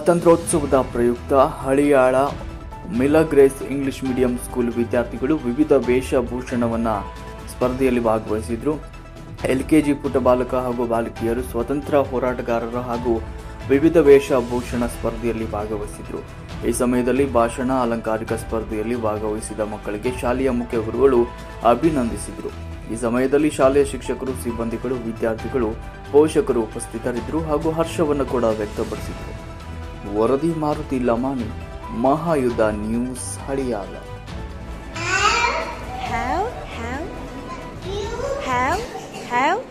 ಸ್ವಾತಂತ್ರ್ಯೋತ್ಸವದ ಪ್ರಯುಕ್ತ Haliyal Milagres English medium school ವಿದ್ಯಾರ್ಥಿಗಳು ವಿವಿಧ ವೇಷಭೂಷಣವನ್ನು ಸ್ಪರ್ಧೆಯಲ್ಲಿ ಭಾಗವಹಿಸಿದ್ರು ಎಲ್ಕೆಜಿ ಪುಟ್ಟ ಬಾಲಕ ಹಾಗೂ ಬಾಲಕಿಯರು ಸ್ವತಂತ್ರ ಹೋರಾಟಗಾರರು ಹಾಗೂ ವಿವಿಧ ವೇಷಭೂಷಣ ಸ್ಪರ್ಧೆಯಲ್ಲಿ ಭಾಗವಹಿಸಿದ್ರು ಈ ಸಮಯದಲ್ಲಿ ಭಾಷಣ ಅಲಂಕಾರಿಕ ಸ್ಪರ್ಧೆಯಲ್ಲಿ ಭಾಗವಹಿಸಿದ ಮಕ್ಕಳಿಗೆ ಶಾಲೆಯ ಮುಖ್ಯ ಗುರುಗಳು ಅಭಿನಂದಿಸಿದರು ಈ ಸಮಯದಲ್ಲಿ ಶಾಲೆಯ ಶಿಕ್ಷಕರು ಸಿಬ್ಬಂದಿಗಳು ವಿದ್ಯಾರ್ಥಿಗಳು ಪೋಷಕರು ಉಪಸ್ಥಿತರಿದ್ದರು ಹಾಗೂ ಹರ್ಷವನ್ನು ಕೂಡ ವ್ಯಕ್ತಪಡಿಸಿದರು ವರದಿ Maruti Lamani Mahayuddha news Haliyal How? How? How? How?